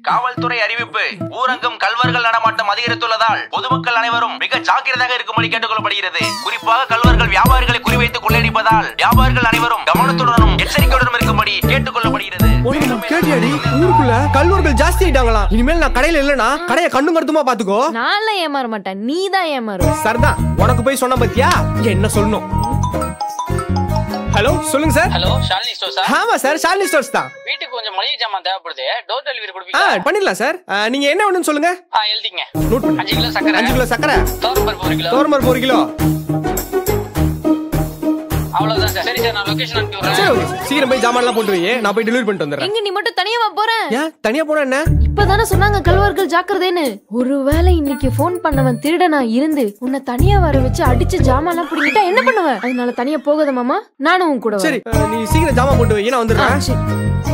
காவல்துறை அறிவிப்பு ஊரங்கும் கல்வர்கள் நடமாட்டம் அதிகரித்துள்ளதால் பொதுமக்கள் அனைவரும் மிக ஜாக்கிரதையாக இருக்கும்படி கேட்டுக்கொள்ளப்படுகிறது குறிப்பாக கல்வர்கள் வியாபாரிகளை குறிவைத்து கொள்ளையடிப்பதால் வியாபாரிகள் அனைவரும் கவனத்துடனும் எச்சரிக்கையுடனும் இருக்கும்படி கேட்டுக்கொள்ளப்படுகிறது உனக்கு கேட்டியாடி ஊருக்குள்ள கல்வர்கள் ஜாஸ்தி ஆயிட்டாங்களாம் இனிமேல் நான் கடையில இல்லனா கடையை கண்ணும் கருத்துமா பாத்துக்கோ நான்லாம் ஏமாற மாட்டேன் நீ தான் ஏமாறுவ சரிதான் உனக்கு போய் சொன்ன பத்தியா என்ன சொல்லணும் ஹலோ சொல்லுங்க sir hello Shalini store sir ஆமா சார் ஷாலினி ஸ்டோர்ஸ் தான் வீட்டுக்கு கொஞ்சம் மளிகை ஜாமான் தேவைப்படுது டோர் டெலிவரி ஆ கொடுப்பீங்களா பண்ணிடலாம் சார் ஆ, நீங்க என்ன வேணும்னு சொல்லுங்க ஆ எழுதிங்க நோட் பண்ணு அஞ்சு கிலோ சக்கரை அஞ்சு கிலோ சக்கரை தோரம் பருப்பு ஒரு கிலோ தோரமர் ஒரு கிலோ அவ்வளவுதான் சார் சரி சார் நான் லொகேஷன் அனுப்பி சரி விடுறேன் ஓகே சீக்கிரம் போய் ஜாமான்லாம் போட்டு வை நான் போய் டெலிவரி பண்ணிட்டு வந்துடுறேன் எங்க நீ மட்டும் தனியாவா போற ஏன் தனியா போனா என்ன இப்பதானே சொன்னாங்க கல்வர்கள் ஜாக்கிரதைன்னு ஒருவேளை இன்னைக்கு போன் பண்ணவன் திருடனா இருந்து உன்னை தனியா வர வச்சு அடிச்சு ஜாமான்லாம் பிடிங்கிட்டா என்ன பண்ணுவ அதனால தனியா போகாத மாமா நானும் உன் கூட சரி வரேன். ஆ, நீ சீக்கிரம் ஜாமான் போட்டு வை நான் ஆ, வந்துடுறேன் சரி.